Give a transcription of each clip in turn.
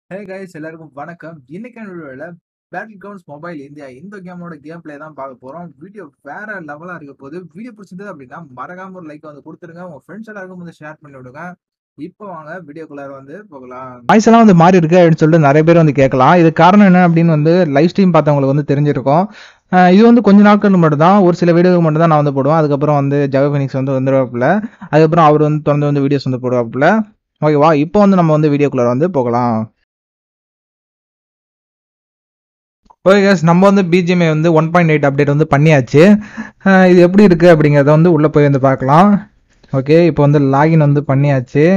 Hey guys எல்லாருக்கும் வணக்கம் இன்னைக்கான வீடியோவில் பேட்டில் கிரவுண்ட்ஸ் மொபைல் இந்தியா இந்த கேமோட கேம் பிளே தான் பார்க்க போறோம் வீடியோ வேற லெவலா இருக்க போது வீடியோ பிடிச்சிருந்தது அப்படின்னா மறக்காம ஒரு லைக் வந்து கொடுத்துருங்க உங்க ஃப்ரெண்ட்ஸ் எல்லாருக்கும் வந்து ஷேர் பண்ணி விடுங்க இப்போ வாங்க வீடியோக்குள்ளார வந்து போகலாம் வாய்ஸ் எல்லாம் வந்து மாறி இருக்கு அப்படின்னு சொல்லிட்டு நிறைய பேர் வந்து கேட்கலாம் இது காரணம் என்ன அப்படின்னு வந்து லைவ் ஸ்ட்ரீம் பார்த்தவங்களுக்கு வந்து தெரிஞ்சிருக்கும் அஹ் இது வந்து கொஞ்ச நாட்கள் மட்டும் தான் ஒரு சில வீடியோக்கு மட்டும் தான் நான் வந்து போடுவேன் அதுக்கப்புறம் வந்து ஜவ ஃபினிக்ஸ் வந்து வந்துடுவாப்புல அதுக்கப்புறம் அவர் வந்து தொடர்ந்து வந்து வீடியோஸ் வந்து போடுவாப்புல ஓகேவா இப்போ வந்து நம்ம வந்து வீடியோக்குள்ள வந்து போகலாம் ஓகே கேஸ் நம்ம வந்து பிஜிஎம்ஐ வந்து ஒன் பாயிண்ட் எயிட் அப்டேட் வந்து பண்ணியாச்சு அஹ் இது எப்படி இருக்குது அப்படிங்கிறத வந்து உள்ளே போய் வந்து பார்க்கலாம் ஓகே இப்போ வந்து லாகின் வந்து பண்ணியாச்சு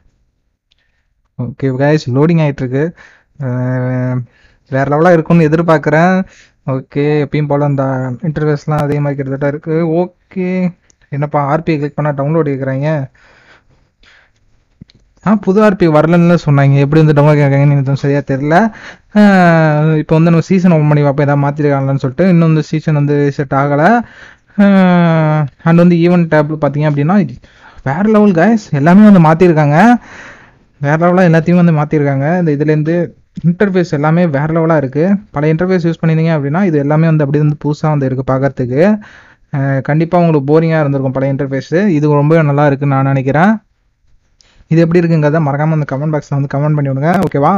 ஓகே கைஸ் லோடிங் ஆகிட்டு இருக்கு அஹ் வேற லெவலாக இருக்கும்னு எதிர்பார்க்குறேன் ஓகே எப்பயும் போல் அந்த இன்டர்ஃபேஸ்லாம் அதே மாதிரி கிட்டத்தட்ட இருக்குது ஓகே என்னப்பா ஆர்பி கிளிக் பண்ணால் டவுன்லோட் கேட்குறாங்க ஆ புது ஆர்பி வரலன்னு சொன்னாங்க எப்படி வந்து டவுன்லோட் கேட்குறாங்கன்னு எனக்கு சரியாக தெரில இப்போ வந்து நம்ம சீசன் ஓப்பன் பண்ணி பார்ப்போம் எதாவது மாற்றிருக்காங்களான்னு சொல்லிட்டு இன்னும் வந்து சீசன் வந்து செட் ஆகலை அண்ட் வந்து ஈவெண்ட் டேப்ல பார்த்தீங்க அப்படின்னா வேற லெவல் கைஸ் எல்லாமே வந்து மாற்றிருக்காங்க வேற லெவலாக எல்லாத்தையும் வந்து மாற்றிருக்காங்க இந்த இதுலேருந்து இன்டர்ஃபேஸ் எல்லாமே வேற லெவலாக இருக்குது பல இன்டர்ஃபேஸ் யூஸ் பண்ணியிருந்தீங்க அப்படின்னா இது எல்லாமே வந்து அப்படி வந்து புதுசாக வந்து இருக்குது பார்க்கறதுக்கு கண்டிப்பாக உங்களுக்கு போரிங்காக இருந்திருக்கும் பழைய இன்டர்ஃபேஸு இது ரொம்ப நல்லா இருக்குன்னு நான் நினைக்கிறேன் இது எப்படி இருக்குங்கிறத மறக்காமல் அந்த கமெண்ட் பாக்ஸில் வந்து கமெண்ட் பண்ணி விடுங்க ஓகேவா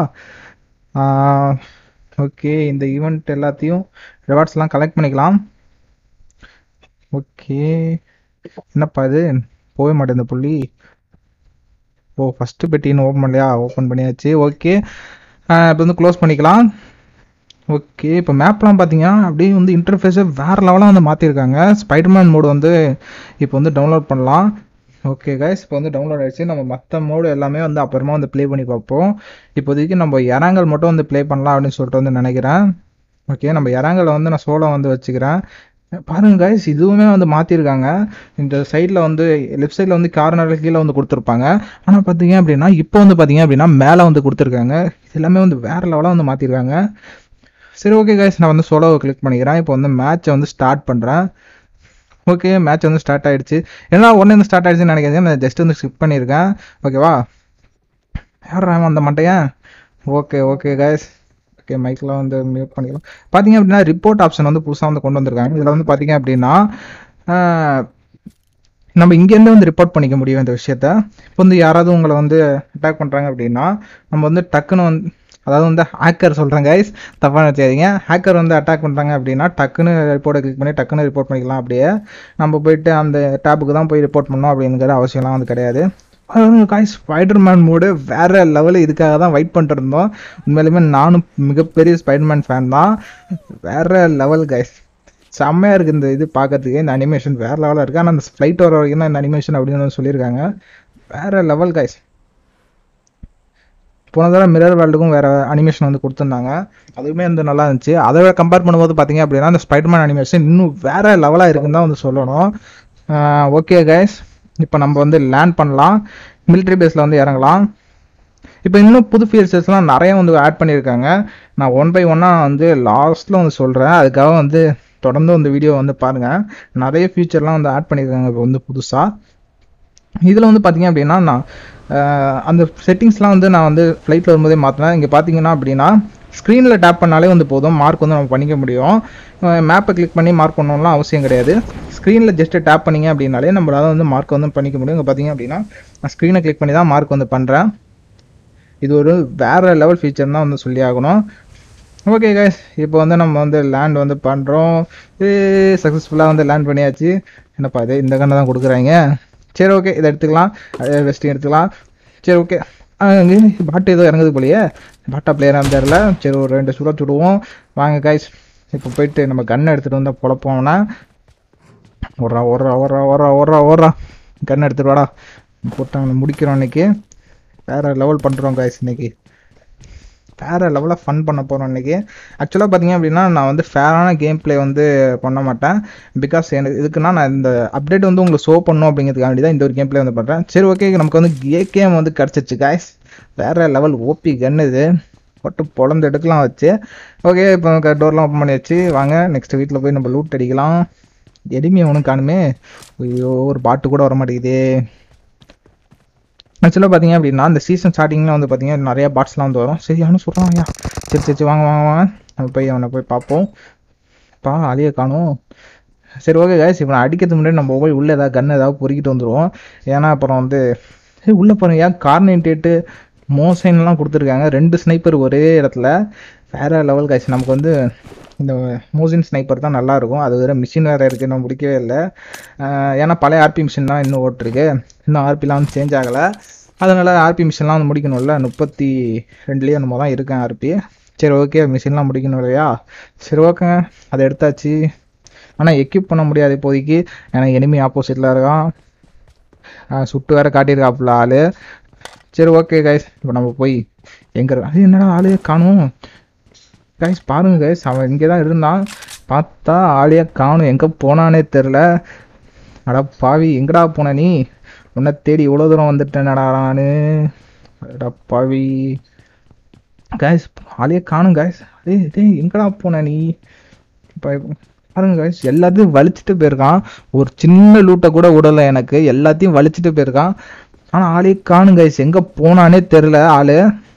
ஓகே இந்த ஈவெண்ட் எல்லாத்தையும் ரிவார்ட்ஸ்லாம் கலெக்ட் பண்ணிக்கலாம் ஓகே என்னப்பா இது போக மாட்டேன் இந்த புள்ளி ஓ ஃபஸ்ட்டு பெட்டின்னு ஓப்பன் பண்ணலையா ஓப்பன் பண்ணியாச்சு ஓகே இப்போ வந்து க்ளோஸ் பண்ணிக்கலாம் ஓகே இப்போ மேப்லாம் பார்த்தீங்கன்னா அப்படியே வந்து இன்டர்ஃபேஸை வேறு லெவலாக வந்து மாற்றிருக்காங்க ஸ்பைடர்மேன் மோடு வந்து இப்போ வந்து டவுன்லோட் பண்ணலாம் ஓகே கைஸ் இப்போ வந்து டவுன்லோட் ஆயிடுச்சு நம்ம மற்ற மோடு எல்லாமே வந்து அப்புறமா வந்து ப்ளே பண்ணி பார்ப்போம் இப்போதைக்கு நம்ம இறங்கல் மட்டும் வந்து ப்ளே பண்ணலாம் அப்படின்னு சொல்லிட்டு வந்து நினைக்கிறேன் ஓகே நம்ம இறங்கலை வந்து நான் சோளம் வந்து வச்சுக்கிறேன் பாருங்க கைஸ் இதுவுமே வந்து மாற்றிருக்காங்க இந்த சைடில் வந்து லெஃப்ட் சைடில் வந்து கார்னரில் கீழே வந்து கொடுத்துருப்பாங்க ஆனால் பார்த்தீங்க அப்படின்னா இப்போ வந்து பார்த்தீங்க அப்படின்னா மேலே வந்து கொடுத்துருக்காங்க இது எல்லாமே வந்து வேறு லெவலாக வந்து மாற்றிருக்காங்க சரி ஓகே கைஸ் நான் வந்து சோலோவை கிளிக் பண்ணிக்கிறேன் இப்போ வந்து மேட்ச்சை வந்து ஸ்டார்ட் பண்ணுறேன் ஓகே மேட்ச் வந்து ஸ்டார்ட் ஆயிடுச்சு ஏன்னா ஒன்று வந்து ஸ்டார்ட் ஆயிடுச்சுன்னு நினைக்கிறேன் நான் ஜஸ்ட் வந்து ஸ்கிப் பண்ணியிருக்கேன் ஓகேவா யார் அந்த மட்டையன் ஓகே ஓகே கைஸ் ஓகே மைக்கில் வந்து மியூட் பண்ணிக்கலாம் பார்த்தீங்க அப்படின்னா ரிப்போர்ட் ஆப்ஷன் வந்து புதுசாக வந்து கொண்டு வந்திருக்காங்க இதில் வந்து பார்த்தீங்க அப்படின்னா நம்ம இங்கேருந்து வந்து ரிப்போர்ட் பண்ணிக்க முடியும் இந்த விஷயத்த இப்போ வந்து யாராவது உங்களை வந்து அட்டாக் பண்ணுறாங்க அப்படின்னா நம்ம வந்து டக்குன்னு வந்து அதாவது வந்து ஹேக்கர் சொல்கிறேன் கைஸ் தப்பாக நினச்சாதீங்க ஹேக்கர் வந்து அட்டாக் பண்ணுறாங்க அப்படின்னா டக்குன்னு ரிப்போர்ட்டை கிளிக் பண்ணி டக்குன்னு ரிப்போர்ட் பண்ணிக்கலாம் அப்படியே நம்ம போயிட்டு அந்த டேப்புக்கு தான் போய் ரிப்போர்ட் பண்ணோம் அப்படிங்கிற அவசியம்லாம் வந்து கிடையாது காய்ஸ் ஸ்பைடர்மேன் மோடு வேற லெவலில் இதுக்காக தான் வெயிட் பண்ணிட்டு இருந்தோம் உண்மையிலுமே நானும் மிகப்பெரிய ஸ்பைடர்மேன் ஃபேன் தான் வேற லெவல் கைஸ் செம்மையாக இருக்குது இந்த இது பார்க்கறதுக்கு இந்த அனிமேஷன் வேற லெவலாக இருக்குது ஆனால் அந்த ஃப்ளைட் வர வரைக்கும் தான் இந்த அனிமேஷன் அப்படின்னு சொல்லியிருக்காங்க வேற லெவல் கைஸ் போன தடவை மிரர் வேர்ல்டுக்கும் வேறு அனிமேஷன் வந்து கொடுத்துருந்தாங்க அதுவுமே வந்து நல்லா இருந்துச்சு அதை கம்பேர் பண்ணும்போது பார்த்தீங்க அப்படின்னா அந்த ஸ்பைடர்மேன் அனிமேஷன் இன்னும் வேறு லெவலாக இருக்குன்னு தான் வந்து சொல்லணும் ஓகே கைஸ் இப்போ நம்ம வந்து லேண்ட் பண்ணலாம் மிலிட்ரி பேஸில் வந்து இறங்கலாம் இப்போ இன்னும் புது ஃபீச்சர்ஸ்லாம் நிறைய வந்து ஆட் பண்ணியிருக்காங்க நான் ஒன் பை ஒன்னாக வந்து லாஸ்ட்டில் வந்து சொல்கிறேன் அதுக்காக வந்து தொடர்ந்து வந்து வீடியோ வந்து பாருங்கள் நிறைய ஃபியூச்சர்லாம் வந்து ஆட் பண்ணியிருக்காங்க இப்போ வந்து புதுசாக இதில் வந்து பார்த்தீங்க அப்படின்னா நான் அந்த செட்டிங்ஸ்லாம் வந்து நான் வந்து ஃப்ளைட்டில் வரும்போதே மாற்றினேன் இங்கே பார்த்தீங்கன்னா அப்படின்னா ஸ்க்ரீனில் டேப் பண்ணாலே வந்து போதும் மார்க் வந்து நம்ம பண்ணிக்க முடியும் மேப்பை கிளிக் பண்ணி மார்க் பண்ணணும்லாம் அவசியம் கிடையாது ஸ்க்ரீனில் ஜஸ்ட்டு டேப் பண்ணிங்க அப்படின்னாலே நம்மளால் வந்து மார்க் வந்து பண்ணிக்க முடியும் இங்கே பார்த்தீங்க அப்படின்னா நான் ஸ்க்ரீனை கிளிக் பண்ணி தான் மார்க் வந்து பண்ணுறேன் இது ஒரு வேறு லெவல் ஃபீச்சர் தான் வந்து சொல்லி ஆகணும் ஓகே கைஸ் இப்போ வந்து நம்ம வந்து லேண்ட் வந்து பண்ணுறோம் சக்ஸஸ்ஃபுல்லாக வந்து லேண்ட் பண்ணியாச்சு என்னப்பா இது இந்த கண்ணை தான் கொடுக்குறாங்க சரி ஓகே இதை எடுத்துக்கலாம் வெஸ்டிங் எடுத்துக்கலாம் சரி ஓகே பாட்டு ஏதோ இறங்குது போலையே பாட்டா பிளேயராக இருந்தார்ல சரி ஒரு ரெண்டு சுட சுடுவோம் வாங்க கைஸ் இப்போ போயிட்டு நம்ம கன் எடுத்துகிட்டு வந்தால் பொழப்போம்னா ஓடுறா ஓடுறா ஓடுறா ஓடுறா ஓடுறா ஓடுறா கன் எடுத்துகிட்டு வாடா போட்டாங்க முடிக்கிறோம் இன்னைக்கு வேறு லெவல் பண்ணுறோம் கைஸ் இன்னைக்கு வேறு லெவலாக ஃபன் பண்ண போகிறோம் இன்றைக்கி ஆக்சுவலாக பார்த்தீங்க அப்படின்னா நான் வந்து ஃபேரான கேம் ப்ளே வந்து பண்ண மாட்டேன் பிகாஸ் எனக்கு இதுக்குன்னா நான் இந்த அப்டேட் வந்து உங்களுக்கு ஷோ பண்ணும் அப்படிங்கிறதுக்காண்டி தான் இந்த ஒரு கேம் ப்ளே வந்து பண்ணுறேன் சரி ஓகே நமக்கு வந்து கேம் வந்து கிடச்சிச்சு காய்ஸ் வேறு லெவல் ஓபி கன் இது போட்டு பொழந்து எடுக்கலாம் வச்சு ஓகே இப்போ டோர்லாம் ஓப்பன் பண்ணி வச்சு வாங்க நெக்ஸ்ட் வீட்டில் போய் நம்ம லூட் அடிக்கலாம் எளிமையை ஒன்றும் காணுமே ஐயோ ஒரு பாட்டு கூட வர மாட்டேங்குதே ஆக்சுவலாக பார்த்தீங்க அப்படின்னா இந்த சீசன் ஸ்டார்டிங்கில் வந்து பார்த்தீங்கன்னா நிறைய பாட்ஸ்லாம் வந்து வரும் சரி அவனு சொல்கிறான் ஐயா சரி சரி சரி வாங்க வாங்க வாங்க நம்ம போய் அவனை போய் பார்ப்போம் பா அழிய காணும் சரி ஓகே கைஸ் இப்போ நான் அடிக்கிறதுக்கு முன்னாடி நம்ம போய் உள்ளே ஏதாவது கன் ஏதாவது பொறுக்கிட்டு வந்துடுவோம் ஏன்னா அப்புறம் வந்து ஏய், உள்ளே பாருங்க ஏன் கார்னேட்டேட்டு மோசைன்லாம் கொடுத்துருக்காங்க ரெண்டு ஸ்னைப்பர் ஒரே இடத்துல வேற லெவல் கைஸ் நமக்கு வந்து இந்த மோசின் ஸ்னைப்பர் தான் நல்லா இருக்கும் அது வேற மிஷின் வேறு இருக்குது நான் முடிக்கவே இல்லை ஆஹ் ஏன்னா பழைய ஆர்பி மிஷின் தான் இன்னும் ஓட்டிருக்கு இன்னும் ஆர்பிலாம் வந்து சேஞ்ச் ஆகலை அதனால் ஆர்பி மிஷின்லாம் வந்து முடிக்கணும்ல முப்பத்தி ரெண்டுலேயே நம்ம தான் இருக்கேன் ஆர்பி சரி ஓகே மிஷின்லாம் முடிக்கணும் இல்லையா சரி ஓகே அதை எடுத்தாச்சு ஆனால் எக்யூப் பண்ண முடியாது இப்போதைக்கு ஏன்னா எனிமி ஆப்போசிட்டில் இருக்கான் ஆஹ் சுட்டு வேற காட்டியிருக்காப்புல ஆள் சரி ஓகே கைஸ் இப்போ நம்ம போய் எங்கே அது என்னடா ஆளே காணும் கைஸ் பாருங்க கைஸ் அவன் இங்கே தான் இருந்தான் பார்த்தா ஆளையே காணும் எங்கே போனானே தெரில அட பாவி எங்கடா போன நீ உன்னை தேடி இவ்வளோ தூரம் வந்துட்டேனடா நான் அட பாவி கைஸ் ஆளையே காணும் கைஸ் டேய் டேய் எங்கடா போன நீ இப்போ பாருங்க கைஸ் எல்லாத்தையும் வலிச்சுட்டு போயிருக்கான் ஒரு சின்ன லூட்டை கூட விடலை எனக்கு எல்லாத்தையும் வலிச்சுட்டு போயிருக்கான் ஆனால் ஆளே காணும் கைஸ் எங்கே போனானே தெரில ஆளு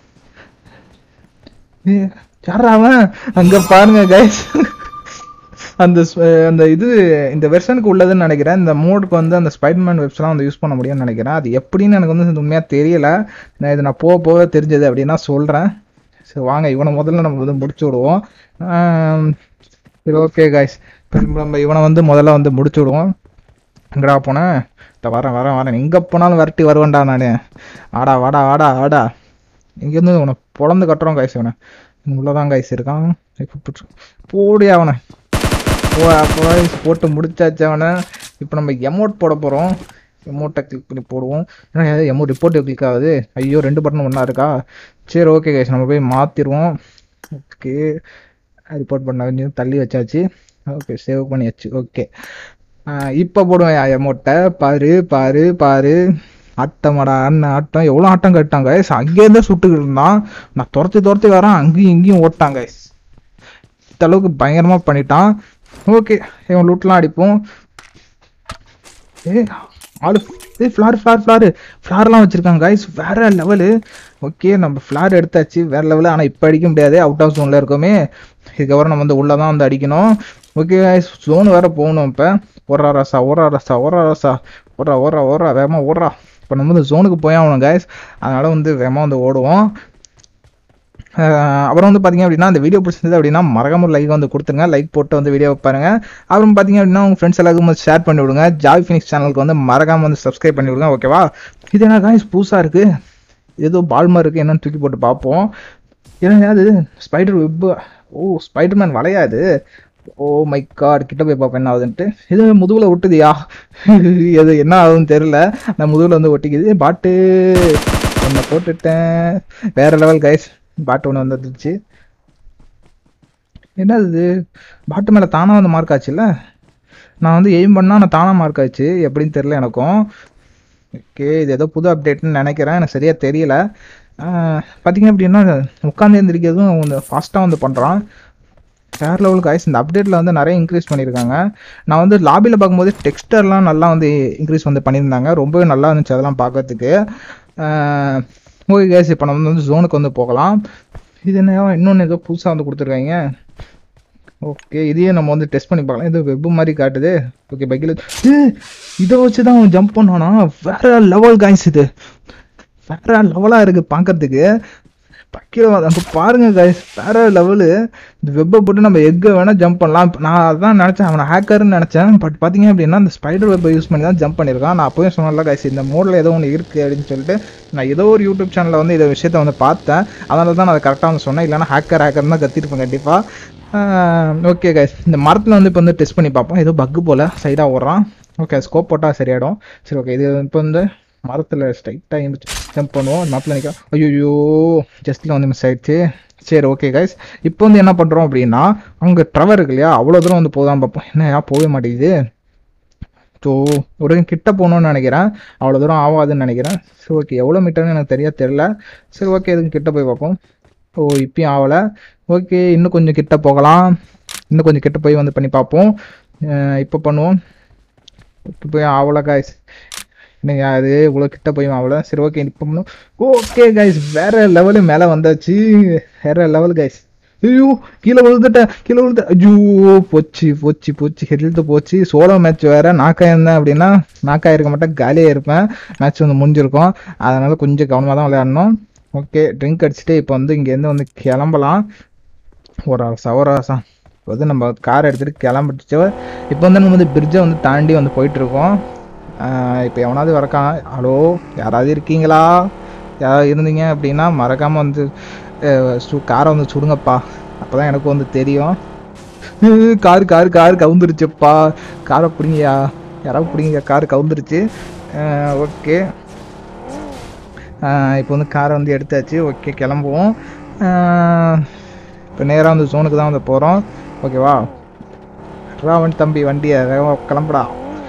ஏய், யார்ரா அவன் அங்க பாருங்க கைஸ் அந்த ஸ்ப- அந்த இது இந்த வெர்ஷனுக்கு உள்ளதுன்னு நினைக்கிறேன் இந்த மோடுக்கு வந்து அந்த ஸ்பைடர்மேன் வெப்ஸ்லாம் வந்து யூஸ் பண்ண முடியும்னு நினைக்கிறேன் அது எப்படின்னு எனக்கு வந்து உண்மையாக தெரியல நான் இது நான் போக போக தெரிஞ்சது அப்படின்னா சொல்கிறேன் சரி வாங்க இவனை முதல்ல நம்ம வந்து முடிச்சு விடுவோம் ஆம், சரி ஓகே கைஸ் நம்ம இவனை வந்து முதல்ல வந்து முடிச்சு விடுவோம் எங்கடா போனேன் இந்த வரேன் வரேன் வரேன் எங்கே போனாலும் விரட்டி வருவேன்டா நான் வாடா வாடா வாடா வாடா இங்கேருந்து உன பொழந்து கட்டுறோம் கைஸ் இவனை உள்ளதான் கைஸ் இருக்கான் இப்ப புடிச்சு- போடி அவனை போ boys, போட்டு முடிச்சாச்சு அவனை இப்போ நம்ம எமௌண்ட் போட போகிறோம் எமௌண்ட்டை கிளிக் பண்ணி போடுவோம் ஏன்னா எமௌண்ட் ரிப்போர்ட் கிளிக் ஆகுது ஐயோ ரெண்டு பட்டன் ஒன்றா இருக்கா சரி ஓகே கைஸ் நம்ம போய் மாற்றிடுவோம் ஓகே ரிப்போர்ட் பண்ண கொஞ்சம் தள்ளி வச்சாச்சு ஓகே சேவ் பண்ணியாச்சு ஓகே இப்போ போடுவேன் எமௌண்ட்டை பாரு பாரு பாரு ஆட்டமாடா அண்ணன் ஆட்டம் எவ்வளோ ஆட்டம் கட்டாங்க கைஸ் அங்கேருந்தே சுட்டுக்கிட்டு இருந்தான் நான் துரத்தி துரத்தி வரேன் அங்கேயும் இங்கேயும் ஓட்டாங்க கைஸ் இந்த அளவுக்கு பயங்கரமா பண்ணிட்டான் ஓகே இவன் லூட்லாம் அடிப்போம் ஏ ஆளு ஏ ஃப்ளார் ஃப்ளார் ஃப்ளாரு ஃப்ளார்லாம் வச்சுருக்காங்க கைஸ் வேற லெவலு ஓகே நம்ம ஃப்ளார் எடுத்தாச்சு வேற லெவலு ஆனால் இப்போ அடிக்க முடியாது அவுட் ஆஃப் ஜோனில் இருக்கோமே இதுக்கப்புறம் நம்ம வந்து உள்ளே தான் வந்து அடிக்கணும் ஓகே கைஸ் ஜோன் வேற போகணும் இப்போ ஓடுறா ரசா ஓடுறா ரசா ஓடுறா ரசா ஓடுறா ஓடுறா ஓடுறா வேகமாக ஓடுறா இப்போ நம்ம வந்து ஜோனுக்கு போய் ஆகணும் கைஸ் அதனால் வந்து வேகமாக வந்து ஓடுவோம் அஹ் அப்புறம் வந்து பார்த்தீங்க அப்படின்னா அந்த வீடியோ பிடிச்சிருந்தது அப்படின்னா மறக்காம ஒரு லைக் வந்து கொடுத்துருங்க லைக் போட்டு வந்து வீடியோ பாருங்க அப்புறம் பார்த்தீங்க அப்படின்னா உங்கள் ஃப்ரெண்ட்ஸ் எல்லாருக்கும் வந்து ஷேர் பண்ணி விடுங்க ஜாய் ஃபினிக்ஸ் சேனலுக்கு வந்து மறக்காம வந்து சப்ஸ்கிரைப் பண்ணி விடுங்க ஓகேவா இது என்ன காய்ஸ் புதுசாக இருக்குது ஏதோ பால்மா இருக்குது என்னன்னு தூக்கி போட்டு பார்ப்போம் ஏன்னா அது ஸ்பைடர் வெப் ஓ ஸ்பைடர்மேன் வளையாது ஓ மை காட் கிட்ட போய் பார்ப்பேன் என்ன ஆகுதுன்ட்டு இது முதுகுல ஒட்டுதியா இது என்ன ஆகுதுன்னு தெரியல நான் முதுகுல வந்து ஒட்டிக்குது பாட்டு ஒன்று போட்டுட்டேன் வேற லெவல் கைஸ் பாட்டு ஒன்று வந்துருச்சு என்னது இது பாட்டு மேலே தானாக வந்து மார்க் ஆச்சுல்ல நான் வந்து எய்ம் பண்ணால் நான் தானாக மார்க் ஆச்சு எப்படின்னு தெரியல எனக்கும் ஓகே இது ஏதோ புது அப்டேட்னு நினைக்கிறேன் எனக்கு சரியாக தெரியல பார்த்தீங்க அப்படின்னா உட்காந்து எழுந்திரிக்கிறதும் கொஞ்சம் ஃபாஸ்ட்டாக வந்து பண்ணுறான் வேற லெவல் காய்ஸ் இந்த அப்டேட்டில் வந்து நிறைய இன்க்ரீஸ் பண்ணியிருக்காங்க நான் வந்து லாபியில் பார்க்கும்போது டெக்ஸ்டர்லாம் நல்லா வந்து இன்க்ரீஸ் வந்து பண்ணியிருந்தாங்க ரொம்பவே நல்லா இருந்துச்சு அதெல்லாம் பார்க்கறதுக்கு ஓகே கேஸ் இப்போ நம்ம வந்து ஜோனுக்கு வந்து போகலாம் இது என்ன இன்னொன்று ஏதோ புதுசாக வந்து கொடுத்துருக்காங்க ஓகே இதையே நம்ம வந்து டெஸ்ட் பண்ணி பார்க்கலாம் இது வெப் மாதிரி காட்டுது ஓகே பைக்கில் இதை வச்சு தான் அவன் ஜம்ப் பண்ணானா வேற லெவல் காய்ஸ் இது வேற லெவலாக இருக்குது பார்க்கறதுக்கு பக்கில அங்கே பாருங்க கைஸ் வேற லெவலு இந்த வெப்பை போட்டு நம்ம எக்கை வேணால் ஜம்ப் பண்ணலாம் இப்ப நான் அதான் நினச்சேன் அவனை ஹேக்கர்னு நினச்சேன் பட் பார்த்தீங்க அப்படின்னா அந்த ஸ்பைடர் வெப்பை யூஸ் பண்ணி தான் ஜம்ப் பண்ணியிருக்கான் நான் அப்போவே சொன்னல கைஸ் இந்த மோடில் ஏதோ ஒன்று இருக்குது அப்படின்னு சொல்லிட்டு நான் ஏதோ ஒரு யூடியூப் சேனலில் வந்து இந்த விஷயத்தை வந்து பார்த்தேன் அதனால தான் நான் அதை கரெக்டாக வந்து சொன்னேன் இல்லைனா ஹேக்கர் ஹேக்கர் தான் கத்திருப்பேன் கண்டிப்பாக ஓகே கைஸ் இந்த மரத்தில் வந்து இப்போ வந்து டெஸ்ட் பண்ணி பார்ப்போம் ஏதோ பக்கு போல் சைடாக ஓடுறான் ஓகே ஸ்கோப் போட்டால் சரியாயிடும் சரி ஓகே இது இப்போ வந்து மரத்தில் ஸ்ட்ரைட்டாக எழுந்துச்சு ஜம்ப் பண்ணுவோம் மரத்தில் நிற்க ஐயோ ஜஸ்ட்டில் வந்து மிஸ் ஆயிடுச்சு சரி ஓகே கைஸ் இப்போ வந்து என்ன பண்ணுறோம் அப்படின்னா அங்கே ட்ரவர் இருக்கு இல்லையா அவ்வளோ தூரம் வந்து போதான் பார்ப்போம் என்ன போகவே மாட்டேங்குது ஸோ ஒரு கிட்ட போகணும்னு நினைக்கிறேன் அவ்வளோ தூரம் ஆகாதுன்னு நினைக்கிறேன் சரி ஓகே எவ்வளோ மீட்டர்னு எனக்கு தெரியா தெரில சரி ஓகே இதுக்கு கிட்ட போய் பார்ப்போம் ஓ இப்பயும் ஆகலை ஓகே இன்னும் கொஞ்சம் கிட்ட போகலாம் இன்னும் கொஞ்சம் கிட்ட போய் வந்து பண்ணி பார்ப்போம் அஹ் இப்போ பண்ணுவோம் இப்போ போய் ஆகலை காய்ஸ் இன்னும் அது இவ்வளோ கிட்ட போய் அவ்வளோ சரி ஓகே இப்போ பண்ணும் ஓகே கைஸ் வேற லெவலு மேலே வந்தாச்சு வேற லெவல் கைஸ் ஐயோ கீழே விழுந்துட்டேன் கீழே விழுந்து ஐயோ போச்சு போச்சு போச்சு ஹெல்த்து போச்சு சோலோ மேட்ச் வேற நாக்காயிருந்தேன் அப்படின்னா நாக்காயிருக்க மாட்டேன் காலியாக இருப்பேன் மேட்ச் வந்து முடிஞ்சிருக்கும் அதனால கொஞ்சம் கவனமாக தான் விளையாடணும் ஓகே ட்ரிங்க் அடிச்சுட்டு இப்போ வந்து இங்கேருந்து வந்து கிளம்பலாம் ஒரு சவராசம் இப்போ வந்து நம்ம கார் எடுத்துகிட்டு கிளம்பிடுச்சு இப்போ வந்து நம்ம வந்து பிரிட்ஜை வந்து தாண்டி வந்து போயிட்டுருக்கோம் இப்போ எவனாவது வரக்கான் ஹலோ யாராவது இருக்கீங்களா யாராவது இருந்தீங்க அப்படின்னா மறக்காமல் வந்து அஹ், சு காரை வந்து சுடுங்கப்பா அப்போ தான் எனக்கு வந்து தெரியும் கார் கார் கார் கவுந்துருச்சுப்பா காரை பிடிங்கயா யாராவது பிடிங்க கார் கவுந்துருச்சு ஓகே இப்போ வந்து காரை வந்து எடுத்தாச்சு ஓகே கிளம்புவோம் இப்போ நேராக வந்து ஜோனுக்கு தான் வந்து போகிறோம் ஓகேவா ராவன் தம்பி வண்டியை வேகமா கிளம்புடா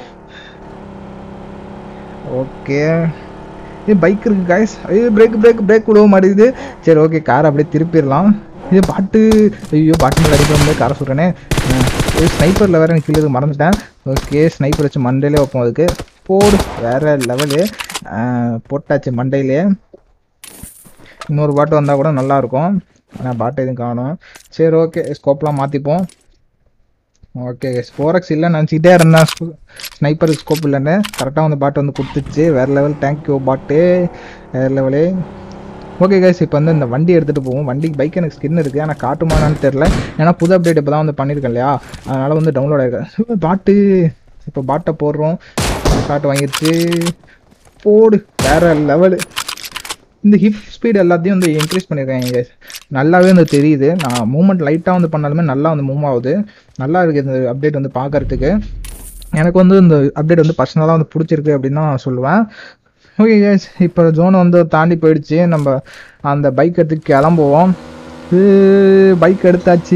ஓகே இது பைக் இருக்கு காய்ஸ் ஐயோ பிரேக் பிரேக் பிரேக் விடவும் மாட்டேங்குது சரி ஓகே காரை அப்படியே திருப்பிடலாம் இது பாட்டு ஐயோ பாட்டு மேலே அடிக்க வந்து காரை சொல்கிறேனே ஸ்னைப்பரில் வேறு எனக்கு கீழே மறந்துட்டேன் ஓகே ஸ்னைப்பர் வச்சு மண்டையிலே வைப்போம் அதுக்கு போடு வேற லெவலு போட்டாச்சு மண்டையிலே இன்னொரு பாட்டு வந்தால் கூட நல்லாயிருக்கும் ஆனால் பாட்டு எதுவும் காணும் சரி ஓகே ஸ்கோப்லாம் மாற்றிப்போம் ஓகே ஸ்போரக்ஸ் இல்லை நினச்சிக்கிட்டே இருந்தேன் ஸ்னைப்பர் ஸ்கோப் இல்லைன்னு கரெக்டாக வந்து பாட்டு வந்து கொடுத்துச்சு வேறு லெவல் தேங்க்யூ பாட்டு வேறு லெவலு ஓகே கைஸ் இப்போ வந்து இந்த வண்டி எடுத்துகிட்டு போவோம் வண்டிக்கு பைக் எனக்கு ஸ்கின் இருக்குது ஆனால் காட்டுமானான்னு தெரில ஏன்னா புது அப்டேட் இப்போ தான் வந்து பண்ணியிருக்கேன் இல்லையா அதனால் வந்து டவுன்லோட் ஆகிருக்கு பாட்டு இப்போ பாட்டை போடுறோம் பாட்டு வாங்கிருச்சு போடு வேற லெவலு இந்த ஹிப் ஸ்பீட் எல்லாத்தையும் வந்து இன்க்ரீஸ் பண்ணியிருக்காங்க guys. நல்லாவே வந்து தெரியுது நான் மூவ்மெண்ட் லைட்டாக வந்து பண்ணாலுமே நல்லா வந்து மூவ் ஆகுது நல்லா இருக்குது இந்த அப்டேட் வந்து பார்க்கறதுக்கு எனக்கு வந்து இந்த அப்டேட் வந்து பர்சனலாக வந்து பிடிச்சிருக்கு அப்படின்னு தான் நான் சொல்லுவேன் ஓகே கேஸ் இப்போ ஜோன் வந்து தாண்டி போயிடுச்சு நம்ம அந்த பைக் எடுத்து கிளம்புவோம் பைக் எடுத்தாச்சு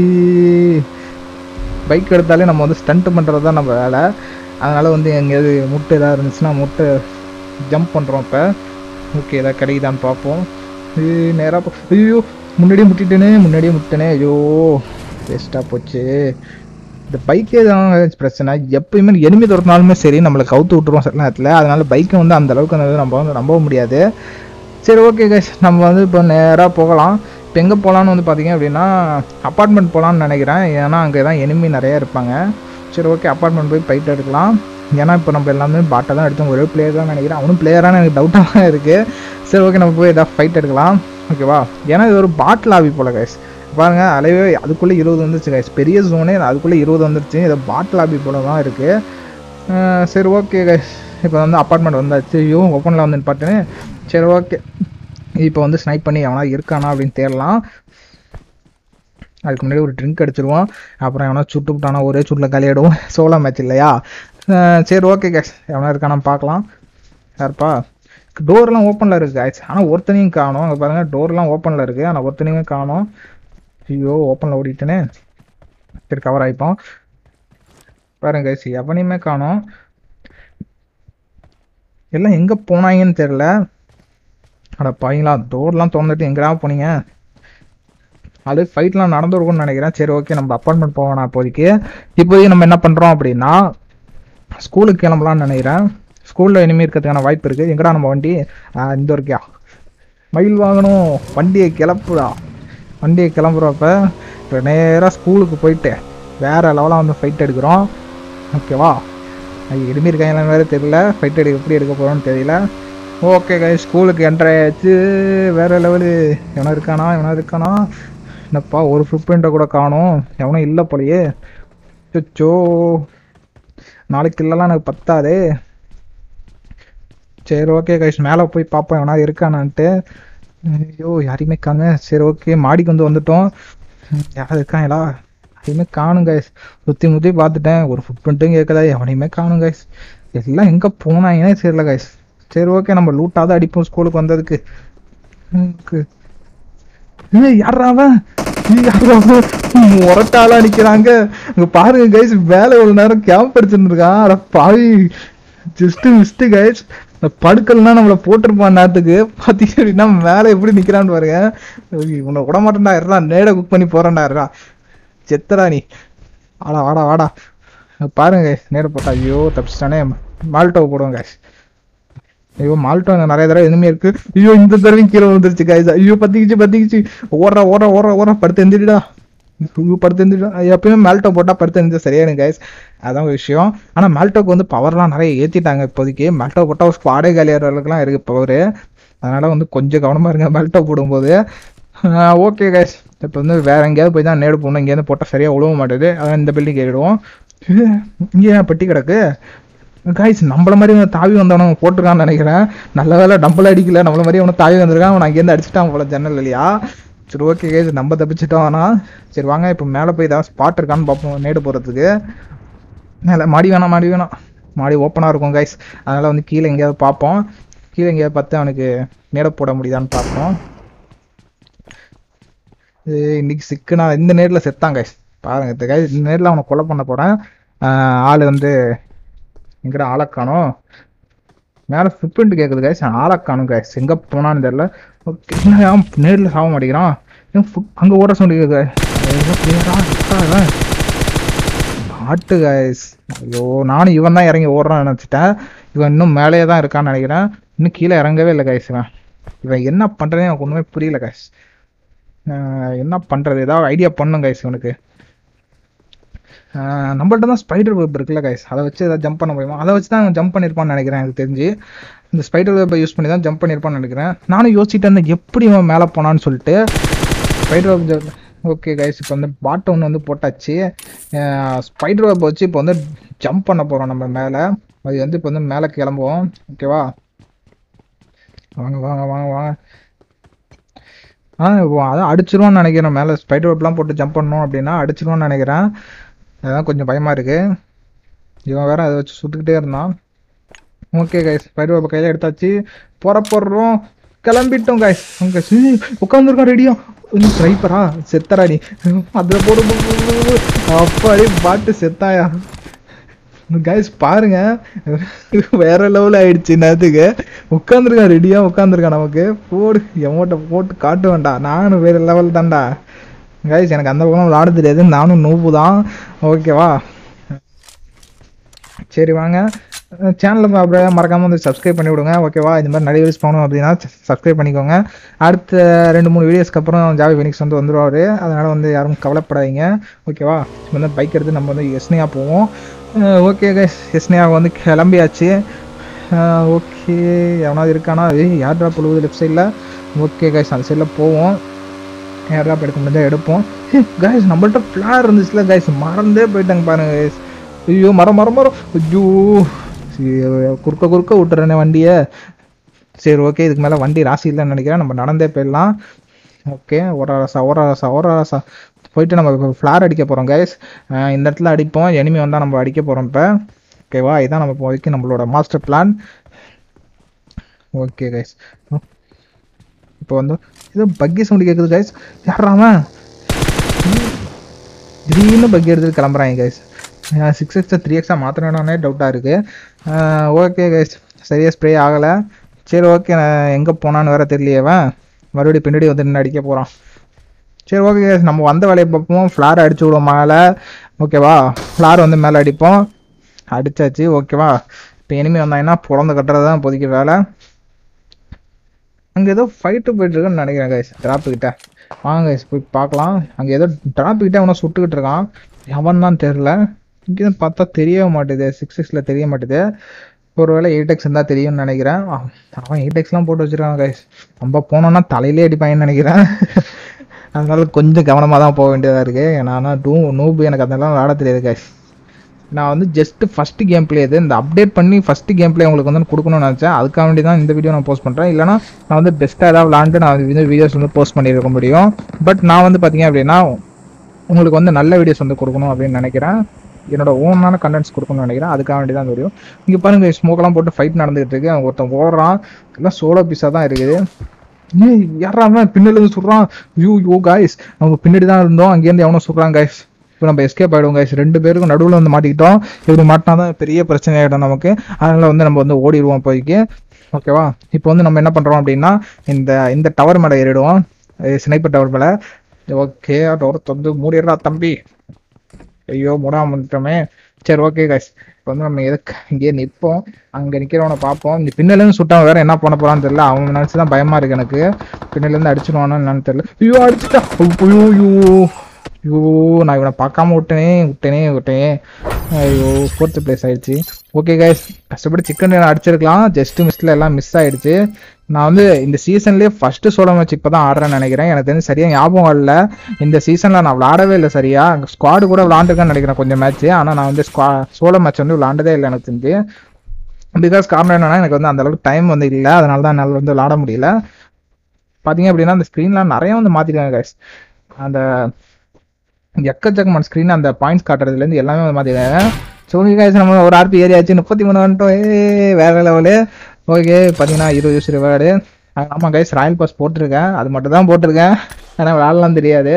பைக் எடுத்தாலே நம்ம வந்து ஸ்டண்ட் பண்ணுறது தான் நம்ம வேலை அதனால் வந்து எங்கேயாவது முட்டை ஏதாவது இருந்துச்சுன்னா முட்டை ஜம்ப் பண்ணுறோம் இப்போ ஓகே ஏதாவது கிடைக்குதான்னு பார்ப்போம் இது நேராக ஐயோ முன்னாடியே முட்டிட்டேனே முன்னாடியே முட்டினே ஐயோ வேஸ்ட்டாக போச்சு இந்த பைக்கே தான் பிரச்சனை எப்பயுமே எனிமி துரத்தினாலுமே சரி நம்மளை கவுத்து விட்டுருவோம் சில நேரத்தில் அதனால பைக்கை வந்து அந்த அளவுக்கு வந்து நம்ம வந்து நம்ப முடியாது சரி ஓகே கைஸ் நம்ம வந்து இப்போ நேராக போகலாம் இப்போ எங்கே போகலான்னு வந்து பார்த்தீங்க அப்படின்னா அப்பார்ட்மெண்ட் போகலான்னு நினைக்கிறேன் ஏன்னா அங்கே தான் எனிமி நிறைய இருப்பாங்க சரி ஓகே அப்பார்ட்மெண்ட் போய் ஃபைட் எடுக்கலாம் ஏன்னா இப்போ நம்ம எல்லாமே பாட்டை தான் எடுத்தோம் ஒரே பிளேயர் தான் நினைக்கிறேன் அவனும் பிளேயரானு எனக்கு டவுட்டாக தான் இருக்குது சரி ஓகே நம்ம போய் ஏதாவது ஃபைட் எடுக்கலாம் ஓகேவா ஏன்னா இது ஒரு பாட்டில் ஆவி போல கைஸ் பாருங்க அளவே அதுக்குள்ளே இருபது வந்துருச்சு கைஸ் பெரிய ஜோனே அதுக்குள்ளே இருபது வந்துருச்சு இது பாட்டில் ஆபி போல தான் இருக்குது சரி ஓகே கைஸ் இப்போ வந்து அப்பார்ட்மெண்ட் வந்தாச்சு ஐயோ ஓப்பனில் வந்து நிப்பாட்டுன்னு சரி ஓகே இப்போ வந்து ஸ்னைப் பண்ணி எவனா இருக்கானா அப்படின்னு தேடலாம் அதுக்கு முன்னாடி ஒரு ட்ரிங்க் அடிச்சிருவோம் அப்புறம் எவனா சுட்டு விட்டானா ஒரே சுட்டில் காலியாடுவோம் சோலோ மேட்ச் இல்லையா அஹ் சரி ஓகே கேஸ் எவனா இருக்கானா பார்க்கலாம் யாருப்பா டோர்லாம் ஓப்பனில் இருக்குது ஆயிடுச்சு ஆனால் ஒருத்தனையும் காணும் அங்கே பாருங்கள் டோர்லாம் ஓப்பனில் இருக்குது ஆனால் ஒருத்தனையும் காணும் ஐயோ ஓப்பனில் ஓடிட்டேனே சரி கவர் ஆகிப்போம் பாருங்க கைஸ் எவனையுமே காணோம் எல்லாம் எங்கே போனாங்கன்னு தெரில அட பாய்ங்களா டோர்லாம் திறந்துட்டு எங்கடா போனீங்க அது ஃபைட்லாம் நடந்துருக்கும்னு நினைக்கிறேன் சரி ஓகே நம்ம அப்பார்ட்மெண்ட் போவோம் இப்போதைக்கு இப்போதைக்கு நம்ம என்ன பண்ணுறோம் அப்படின்னா ஸ்கூலுக்கு கிளம்பலாம்னு நினைக்கிறேன் ஸ்கூலில் இனிமேல் இருக்கிறதுக்கான வாய்ப்பு இருக்குது எங்கடா நம்ம வண்டி ஆ, இந்த இருக்கியா மயில் வாங்கணும் வண்டியை கிளப்புடா வண்டியை கிளம்புறப்ப இப்போ நேராக ஸ்கூலுக்கு போயிட்டு வேறு லெவலாக வந்து ஃபைட் எடுக்கிறோம் ஓகேவா அது எதுவுமே இருக்காங்களான்னு வேறு தெரியல ஃபைட் எடுக்க எப்படி எடுக்க போகிறோம்னு தெரியல ஓகே கை ஸ்கூலுக்கு என்ட்ரு ஆயாச்சு வேறு லெவலு எவனா இருக்கானா எவனா இருக்கானா என்னப்பா ஒரு ஃபுட் பிரிண்ட்டை கூட காணும் எவனும் இல்லை போலையே சொச்சோ நாளைக்கு இல்லைலாம் எனக்கு பத்தாதே சரி ஓகே கைஸ் மேலே போய் பார்ப்போம் எவனா இருக்கானான்ட்டு ஐயோ யாரையுமே காணுங்க சரி ஓகே மாடிக்கு வந்து வந்துட்டோம் ம், யாரும் இருக்காங்களா யாரையுமே காணும் கைஸ் சுற்றி முற்றி பார்த்துட்டேன் ஒரு ஃபுட் பிரிண்ட்டும் கேட்கல எவனையுமே காணும் கைஸ் எல்லாம் எங்கே போனாங்கன்னே தெரியல கைஸ் சரி ஓகே நம்ம லூட்டாவது அடிப்போம் ஸ்கூலுக்கு வந்ததுக்கு ம், கு- ஏய், யார்றா அவன் ஏய், யார்றா அவன்? முரட்டாளா நிக்கிறாங்க இங்க பாருங்க கைஸ் வேலை ஒரு நேரம் கேம்ப் அடிச்சுருக்கான் அட பாவி ஜஸ்ட் மிஸ்ட் கைஸ் இந்த படுக்கல்னா நம்மள போட்டிருப்பான் நேரத்துக்கு பாத்தீங்க அப்படின்னா மேல எப்படி நிக்கிறான்னு பாருங்க ஐய், உன்னை விட மாட்டேன்டா இருடா நேட குக் பண்ணி போறேன்டா இருடா செத்தடா நீ வாடா வாடா வாடா இங்க பாருங்க guys, நேர போட்டா ஐயோ தப்பிச்சிட்டானே மால்டோவை போடுவோம் guys ஐயோ மால்ட்டோ எனக்கு நிறைய தடவை எதுவுமே இருக்கு ஐயோ இந்த தடவையும் கீழே வந்துருச்சு கைஸ் ஐயோ பத்திக்கிச்சு பத்திக்கிச்சு ஓடுற ஓடுற ஓடுற ஓடுற படுத்து எந்திரிடா ஐயோ படுத்து எந்திரிடா எப்பயுமே மேல்டோ போட்டால் படுத்து எந்திரிச்சா சரியானு கைஸ் அதான் ஒரு விஷயம் ஆனால் மேல்டோக்கு வந்து பவர்லாம் நிறைய ஏற்றிட்டாங்க இப்போதைக்கு மேல்டோ போட்டால் ஒரு ஸ்குவாடே காலியாகிற அளவுக்குலாம் இருக்குது பவர் அதனால் வந்து கொஞ்சம் கவனமாக இருங்க மேல்டோ போடும்போது ஓகே கைஸ் இப்போ வந்து வேற எங்கேயாவது போய் தான் நேடு போகணும் இங்கேருந்து போட்டால் சரியாக உழவ மாட்டேது அதான் இந்த பில்டிங் கேடுவோம் இங்கே ஏன் பெட்டி கிடக்கு காய்ஸ் நம்மள மாதிரி அவன் தாவி வந்தவன போட்டிருக்கான்னு நினைக்கிறேன் நல்ல வேலை டம்பல் அடிக்கல நம்மள மாதிரி அவனை தாவி வந்திருக்கான் அவன் அங்கேருந்து அடிச்சிட்டான் போல ஜன்னல் இல்லையா சரி ஓகே கைஸ் நம்ம தப்பிச்சிட்டோம் ஆனால் சரி வாங்க இப்போ மேலே போய் ஏதாவது ஸ்பாட் இருக்கான்னு பார்ப்போம் நேடு போகிறதுக்கு மேலே மாடி வேணாம் மாடி வேணாம் மாடி ஓப்பனாக இருக்கும் கைஸ் அதனால் வந்து கீழே எங்கேயாவது பார்ப்போம் கீழே எங்கேயாவது பார்த்து அவனுக்கு நேட போட முடியுதான்னு பார்ப்போம் இது இன்னைக்கு சிக்குனா இந்த நேரில் செத்தான் கைஸ் பாருங்க இந்த guys, இந்த நேரில் அவனை கொலை பண்ண போகிறேன் ஆள் வந்து எங்கடா ஆளை காணோம் மேலே ஃபிப்ரிண்ட் கேட்குது கைஸ் ஆளை காணும் கைஸ் எங்கே போனான்னு தெரியல ஓகே என்ன நேரில் சாக மாட்டேங்கிறான் அங்கே ஓட சொல்லிருக்கு பாட்டு கைஸ் ஐயோ நானும் இவன் தான் இறங்கி ஓடுறான்னு நினச்சிட்டேன் இவன் இன்னும் மேலேயே தான் இருக்கான்னு நினைக்கிறேன் இன்னும் கீழே இறங்கவே இல்லை கைஸ் இவன் இவன் என்ன பண்ணுறதே எனக்கு ஒன்றுமே புரியல கைஸ் என்ன பண்ணுறது ஏதாவது ஐடியா பண்ணும் கைஸ் இவனுக்கு ஆஹ் நம்மள்ட்ட தான் ஸ்பைடர் வெப் இருக்குல்ல கைஸ் அதை வச்சு ஏதாவது ஜம்ப் பண்ண முடியுமா அதை வச்சு தான் ஜம்ப் பண்ணியிருப்பான்னு நினைக்கிறேன் எனக்கு தெரிஞ்சு இந்த ஸ்பைடர் வெப்பை யூஸ் பண்ணி தான் ஜம்ப் பண்ணியிருப்பான்னு நினைக்கிறேன் நானும் யோசிச்சுட்டு இருந்தேன் எப்படி இவன் மேலே போனான்னு சொல்லிட்டு ஸ்பைடர் வெப் ஓகே கைஸ் இப்போ வந்து பாட்டை ஒன்று வந்து போட்டாச்சு ஸ்பைடர் வெப் வச்சு இப்போ வந்து ஜம்ப் பண்ண போகிறோம் நம்ம மேலே அது வந்து இப்போ வந்து மேலே கிளம்புவோம் ஓகேவா வாங்க வாங்க வாங்க வாங்க ஆ அதான் அடிச்சிருவோன்னு நினைக்கிறேன் மேலே ஸ்பைடர் வெப்லாம் போட்டு ஜம்ப் பண்ணோம் அப்படின்னா அடிச்சிருவோன்னு நினைக்கிறேன் அதான் கொஞ்சம் பயமாக இருக்குது இவன் வேற அதை வச்சு சுட்டுக்கிட்டே இருந்தான் ஓகே கைஸ் ஸ்பைடர் வெப்பை கையில் எடுத்தாச்சு போற போடுறோம் கிளம்பிட்டோம் கைஸ் உங்க உட்காந்துருக்கோம் ரெடியா ஸ்னைப்பரா செத்தரா நீ அதில் போடு அப்பாடி பாட்டு செத்தாயா கைஸ் பாருங்க வேற லெவல் ஆயிடுச்சு நேரத்துக்கு உட்காந்துருக்கான் ரெடியா உட்காந்துருக்கான் நமக்கு போடு எமௌண்ட்டை போட்டு காட்ட வேண்டாம் நானும் வேற லெவல் தான்டா கைஸ் எனக்கு அந்த பக்கம் விளாட தெரியாது நானும் நூப்பு தான் ஓகேவா சரி வாங்க சேனலை அப்படியே மறக்காமல் வந்து சப்ஸ்கிரைப் பண்ணி விடுங்க ஓகேவா இந்த மாதிரி நிறைய வீடியோஸ் போகணும் அப்படின்னா சப்ஸ்கிரைப் பண்ணிக்கோங்க அடுத்த ரெண்டு மூணு வீடியோஸ்க்கு அப்புறம் ஜாவி ஃபினிக்ஸ் வந்து வந்துடுவார் அதனால் வந்து யாரும் கவலைப்படாதீங்க ஓகேவா இப்போ வந்து பைக் எடுத்து நம்ம வந்து எஸ்னியா போவோம் ஓகே கைஸ் எஸ்னியா வந்து கிளம்பியாச்சு ஓகே எவனாவது இருக்கானா ஏய் யார் ட்ராப் விழுவுது லெஃப்ட் சைடில் ஓகே கைஸ் அந்த சைடில் போவோம் ஏர் ட்ராப் எடுக்க முடிஞ்சால் எடுப்போம் கைஸ் நம்மள்ட்ட ஃப்ளார் இருந்துச்சுல கைஸ் மறந்தே போயிட்டாங்க பாருங்க கைஸ் ஐயோ மரம் மரம் மரம் ஐயோ சரி, குறுக்க குறுக்க விட்டுறேனே வண்டியை சரி ஓகே இதுக்கு மேலே வண்டி ராசி இல்லைன்னு நினைக்கிறேன் நம்ம நடந்தே போயிடலாம் ஓகே ஒரு ரசா ஒரு ரசா ஒரு ரசா போயிட்டு நம்ம ஃப்ளார் அடிக்க போகிறோம் கைஸ் இந்த இடத்துல அடிப்போம் எனிமி வந்தால் நம்ம அடிக்க போகிறோம் இப்போ ஓகேவா இதான் நம்ம இப்போதைக்கு நம்மளோட மாஸ்டர் பிளான் ஓகே கைஸ் இப்போ வந்து ஏதோ பக்கி சவுண்டு கேட்குது கைஸ் யாராமன் திடீர்னு பக்கி எடுத்துட்டு கிளம்புறாங்க கைஸ் சிக்ஸ் எக்ஸா த்ரீ எக்ஸா மாத்திரனானே டவுட்டாக இருக்குது ஓகே கைஸ் சரியாக ஸ்ப்ரே ஆகலை சரி ஓகே நான் எங்கே போனான்னு வேற தெரியலையவன் மறுபடியும் பின்னாடி வந்து நின்று அடிக்க போகிறான் சரி ஓகே guys, நம்ம வந்த வேலையை பார்ப்போம் ஃப்ளார் அடிச்சு விடுவோம் மேலே ஓகேவா ஃப்ளார் வந்து மேலே அடிப்போம் அடிச்சாச்சு ஓகேவா இப்போ இனிமே வந்தாங்கன்னா பிறந்த கட்டுறது தான் இப்போதைக்கு வேலை அங்கே ஏதோ ஃபைட்டு போயிட்டு இருக்குன்னு நினைக்கிறேன் கைஸ் டிராப்பு கிட்ட வாங்க கைஸ் போய் பார்க்கலாம் அங்கே ஏதோ டிராப்பு கிட்ட அவனை சுட்டுக்கிட்டு இருக்கான் எவன் தான் தெரில இங்கே பார்த்தா தெரியவே மாட்டேது சிக்ஸ் சிக்ஸில் தெரிய மாட்டேது ஒருவேளை எயிட் எக்ஸ் இருந்தால் தெரியும்னு நினைக்கிறேன் அவன் அவன் எயிட் எக்ஸ்லாம் போட்டு வச்சிருக்கான் கைஸ் நம்ம போனோம்னா தலையிலே அடிப்பாங்கன்னு நினைக்கிறேன் அதனால கொஞ்சம் கவனமாக தான் போக வேண்டியதாக இருக்குது ஏன்னா டூ நூபு எனக்கு அதெல்லாம் விளாட தெரியாது கைஸ் நான் வந்து ஜஸ்ட் ஃபஸ்ட்டு கேம் பிளே இது இந்த அப்டேட் பண்ணி ஃபஸ்ட்டு கேம் பிளே உங்களுக்கு வந்து கொடுக்கணும்னு நினச்சேன் அதுக்காக வேண்டி தான் இந்த வீடியோ நான் போஸ்ட் பண்ணுறேன் இல்லைனா நான் வந்து பெஸ்ட்டாக ஏதாவது விளாண்டு நான் இந்த வீடியோஸ் வந்து போஸ்ட் பண்ணியிருக்க முடியும் பட் நான் வந்து பார்த்தீங்க அப்படின்னா உங்களுக்கு வந்து நல்ல வீடியோஸ் வந்து கொடுக்கணும் அப்படின்னு நினைக்கிறேன் என்னோட ஓனான கண்டென்ட்ஸ் கொடுக்கணும்னு நினைக்கிறேன் அதுக்காக வேண்டி தான் இந்த வீடியோ இங்கே பாருங்க ஸ்மோக்கெல்லாம் போட்டு ஃபைட் நடந்துகிட்டு இருக்கு அவன் ஒருத்தன் ஓடுறான் எல்லாம் சோலோ பீஸாக தான் இருக்குது ஏய் யாரா அவன் பின்னாடி இருந்து சொல்கிறான் யூ யூ காய்ஸ் நம்ம பின்னாடி தான் இருந்தோம் அங்கேருந்து எவனோ சொல்கிறான் காய்ஸ் இப்போ நம்ம எஸ்கேப் ஆகிடுவோம் கைஸ் ரெண்டு பேருக்கும் நடுவில் வந்து மாட்டிக்கிட்டோம் இப்படி மாட்டினா தான் பெரிய பிரச்சனை ஆகிடும் நமக்கு அதனால் வந்து நம்ம வந்து ஓடிடுவோம் போய்க்கு ஓகேவா இப்போ வந்து நம்ம என்ன பண்ணுறோம் அப்படின்னா இந்த இந்த டவர் மேலே ஏறிடுவோம் ஸ்னைப்பர் டவர் மேலே ஓகே டவர் வந்து மூடிடுறா தம்பி ஐயோ மூடாம வந்துட்டோமே சரி ஓகே கைஸ் இப்போ வந்து நம்ம எதுக்கு இங்கேயே நிற்போம் அங்கே நிற்கிறவனை பார்ப்போம் இந்த பின்னிலேருந்து சுட்டவன் வேற என்ன பண்ண போறான்னு தெரியல அவன் நினச்சி தான் பயமா இருக்கு எனக்கு பின்னிலேருந்து அடிச்சிடுவானு என்னன்னு தெரியல ஐயோ அடிச்சுட்டா ஐயோ ஐயோ ஐயோ நான் இவனை பார்க்காம விட்டனே விட்டனே விட்டேன் ஐயோ ஃபோர்த்து பிளேஸ் ஆயிடுச்சு ஓகே கைஸ் கஷ்டப்பட்டு சிக்கன் அடிச்சிருக்கலாம் ஜஸ்ட் மிஸ்ல எல்லாம் மிஸ் ஆயிடுச்சு நான் வந்து இந்த சீசன்லேயே ஃபர்ஸ்ட் சோலோ மேட்ச் இப்போ தான் ஆடுறேன்னு நினைக்கிறேன் எனக்கு தெரிஞ்சு சரியா ஞாபகம் இல்லை இந்த சீசனில் நான் விளாடவே இல்லை சரியா ஸ்குவாடு கூட விளாண்டுருக்கேன்னு நினைக்கிறேன் கொஞ்சம் மேட்ச் ஆனால் நான் வந்து ஸ்குவா சோலோ மேட்ச் வந்து விளாண்டதே இல்லை எனக்கு தெரிஞ்சு பிகாஸ் காரணம் என்னன்னா எனக்கு வந்து அந்த அளவுக்கு டைம் வந்து இல்லை அதனால தான் என்னால் வந்து விளாட முடியல பார்த்தீங்க அப்படின்னா அந்த ஸ்க்ரீன்லாம் நிறைய வந்து மாற்றிருக்காங்க கைஸ் அந்த எக்கச்சக்கமான ஸ்க்ரீன் அந்த பாயிண்ட்ஸ் காட்டுறதுலேருந்து எல்லாமே வந்து மாற்றிருக்காங்க சோனி கைஸ் நம்ம ஒரு ஆர்பி ஏரியாச்சு முப்பத்தி மூணு வந்துட்டோம் ஏ வேற லெவலு ஓகே பார்த்தீங்கன்னா இருபது யூஸ் ரிவார்டு ஆமாம் கைஸ் ராயல் பாஸ் போட்டிருக்கேன் அது மட்டும் தான் போட்டிருக்கேன் ஆனால் விளாட்லாம் தெரியாது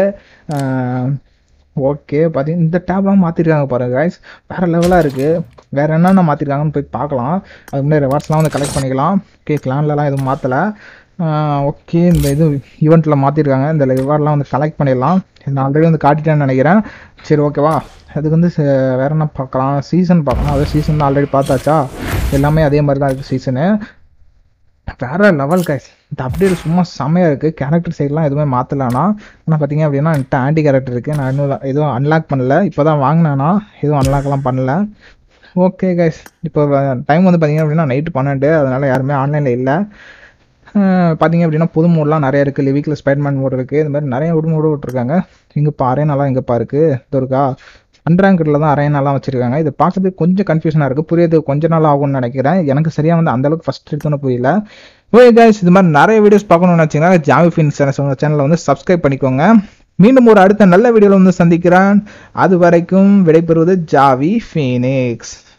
ஓகே பார்த்தீங்கன்னா இந்த டேப்லாம் மாற்றிருக்காங்க பாருங்க கைஸ் வேறு லெவலாக இருக்குது வேறு என்னென்ன மாற்றிருக்காங்கன்னு போய் பார்க்கலாம் அதுக்கு முன்னாடி ரிவார்ட்ஸ்லாம் வந்து கலெக்ட் பண்ணிக்கலாம் ஓகே கிளான்லலாம் எதுவும் மாற்றலை ஓகே இந்த இது ஈவெண்ட்டில் மாற்றிருக்காங்க இந்த ரிவார்ட்லாம் வந்து கலெக்ட் பண்ணிடலாம் நான் ஆல்ரெடி வந்து காட்டிட்டேன்னு நினைக்கிறேன் சரி ஓகேவா அதுக்கு வந்து ச- வேற என்ன பார்க்கலாம் சீசன் பார்க்கலாம் அதாவது சீசன் ஆல்ரெடி பார்த்தாச்சா எல்லாமே அதே மாதிரி தான் இருக்குது சீசனு வேற லெவல் கைஸ் இந்த அப்டேட் சும்மா செமையாக இருக்குது கேரக்டர் சைட்லாம் எதுவுமே மாற்றலாம்னா ஆனால் பார்த்தீங்க அப்படின்னா என்கிட்ட ஆன்டி கேரக்டர் இருக்குது நான் இன்னும் எதுவும் அன்லாக் பண்ணல இப்போ தான் வாங்கினேன்னா எதுவும் அன்லாக்லாம் பண்ணல ஓகே கைஸ் இப்போ டைம் வந்து பார்த்தீங்க அப்படின்னா நைட்டு பன்னெண்டு அதனால யாருமே ஆன்லைனில் இல்லை பார்த்தீங்க அப்படின்னா புது மோட்லாம் நிறைய இருக்குது லிவிக்கில் ஸ்பைட்மேன் மோட் இருக்குது இந்த மாதிரி நிறைய விடு மோடு விட்டுருக்காங்க இங்கேப்பா அரேனாலாம் எங்கேப்பா இருக்குது துர்கா அன்ராங்கடில் தான் அரேனாலாம் வச்சிருக்காங்க இது பார்க்கறதுக்கு கொஞ்சம் கன்ஃபியூஷனாக இருக்குது புரியறது கொஞ்ச நாள் ஆகும்னு நினைக்கிறேன் எனக்கு சரியாக வந்து அந்த அளவுக்கு ஃபஸ்ட் எடுத்தோன்னு புரியல ஓகே கைஸ் இது மாதிரி நிறைய வீடியோஸ் பார்க்கணும்னு நினச்சிங்கன்னா ஜாவி ஃபின்ஸ் சேனலை வந்து சப்ஸ்கிரைப் பண்ணிக்கோங்க மீண்டும் ஒரு அடுத்த நல்ல வீடியோவில் வந்து சந்திக்கிறேன் அது வரைக்கும் விடைபெறுவது ஜாவி ஃபீனிக்ஸ்